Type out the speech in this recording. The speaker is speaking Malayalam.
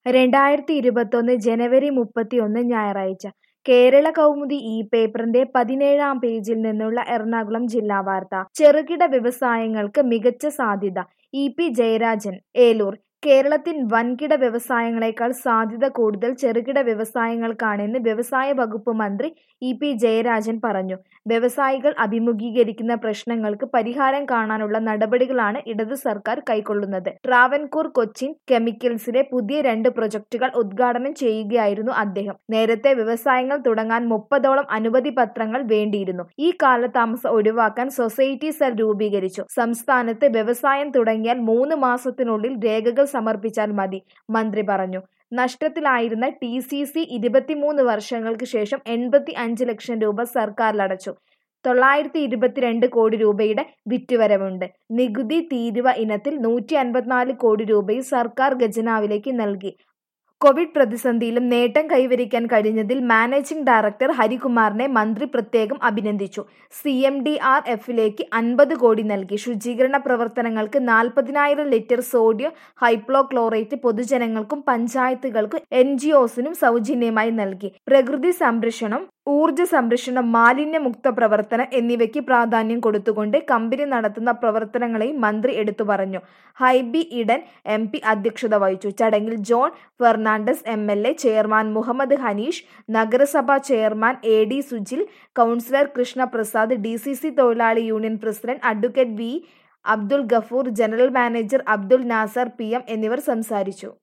രണ്ടായിരത്തി ഇരുപത്തൊന്ന് ജനുവരി മുപ്പത്തിയൊന്ന് ഞായറാഴ്ച കേരള കൗമുദി ഈ പേപ്പറിന്റെ പതിനേഴാം പേജിൽ നിന്നുള്ള എറണാകുളം ജില്ലാ വാർത്ത ചെറുകിട വ്യവസായങ്ങൾക്ക് മികച്ച സാധ്യത ഇ പി ജയരാജൻ ഏലൂർ കേരളത്തിൽ വൻകിട വ്യവസായങ്ങളെക്കാൾ സാധ്യത കൂടുതൽ ചെറുകിട വ്യവസായങ്ങൾക്കാണെന്ന് വ്യവസായ വകുപ്പ് മന്ത്രി ഇ പി ജയരാജൻ പറഞ്ഞു വ്യവസായികൾ അഭിമുഖീകരിക്കുന്ന പ്രശ്നങ്ങൾക്ക് പരിഹാരം കാണാനുള്ള നടപടികളാണ് ഇടത് സർക്കാർ കൈക്കൊള്ളുന്നത് ട്രാവൻകൂർ കൊച്ചിൻ കെമിക്കൽസിലെ പുതിയ രണ്ട് പ്രൊജക്ടുകൾ ഉദ്ഘാടനം ചെയ്യുകയായിരുന്നു അദ്ദേഹം നേരത്തെ വ്യവസായങ്ങൾ തുടങ്ങാൻ മുപ്പതോളം അനുമതി പത്രങ്ങൾ വേണ്ടിയിരുന്നു ഈ കാലതാമസം ഒഴിവാക്കാൻ സൊസൈറ്റി സെൽ രൂപീകരിച്ചു സംസ്ഥാനത്ത് വ്യവസായം തുടങ്ങിയാൽ മൂന്ന് മാസത്തിനുള്ളിൽ രേഖകൾ സമർപ്പിച്ചാൽ മതി മന്ത്രി പറഞ്ഞു നഷ്ടത്തിലായിരുന്ന ടി സി സി ഇരുപത്തിമൂന്ന് വർഷങ്ങൾക്ക് ശേഷം എൺപത്തി അഞ്ച് ലക്ഷം രൂപ സർക്കാരിലടച്ചു തൊള്ളായിരത്തി ഇരുപത്തിരണ്ട് കോടി രൂപയുടെ വിറ്റുവരവുണ്ട് നികുതി തീരുവ ഇനത്തിൽ നൂറ്റി അൻപത്തിനാല് കോടി രൂപയും സർക്കാർ ഖജനാവിലേക്ക് നൽകി കോവിഡ് പ്രതിസന്ധിയിലും നേട്ടം കൈവരിക്കാൻ കഴിഞ്ഞതിൽ മാനേജിംഗ് ഡയറക്ടർ ഹരികുമാറിനെ മന്ത്രി പ്രത്യേകം അഭിനന്ദിച്ചു സി എം ഡി ആർ എഫിലേക്ക് അൻപത് കോടി നൽകി ശുചീകരണ പ്രവർത്തനങ്ങൾക്ക് നാൽപ്പതിനായിരം ലിറ്റർ സോഡിയം ഹൈപ്ലോക്ലോറേറ്റ് പൊതുജനങ്ങൾക്കും പഞ്ചായത്തുകൾക്കും എൻ ജി ഒസിനും സൗജന്യമായി നൽകി പ്രകൃതി സംരക്ഷണം ഊർജ സംരക്ഷണം മാലിന്യമുക്ത പ്രവർത്തനം എന്നിവയ്ക്ക് പ്രാധാന്യം കൊടുത്തുകൊണ്ട് കമ്പനി നടത്തുന്ന പ്രവർത്തനങ്ങളെയും മന്ത്രി എടുത്തു പറഞ്ഞു ഹൈബി ഇഡൻ എം പി അധ്യക്ഷത വഹിച്ചു ചടങ്ങിൽ John Fernandes M L A chairman Muhammad Haneesh നഗരസഭാ chairman A D Sujil councillor Krishnaprasad D C C തൊഴിലാളി union president advocate V Abdul Gafoor general manager Abdul Nasar P M എന്നിവർ സംസാരിച്ചു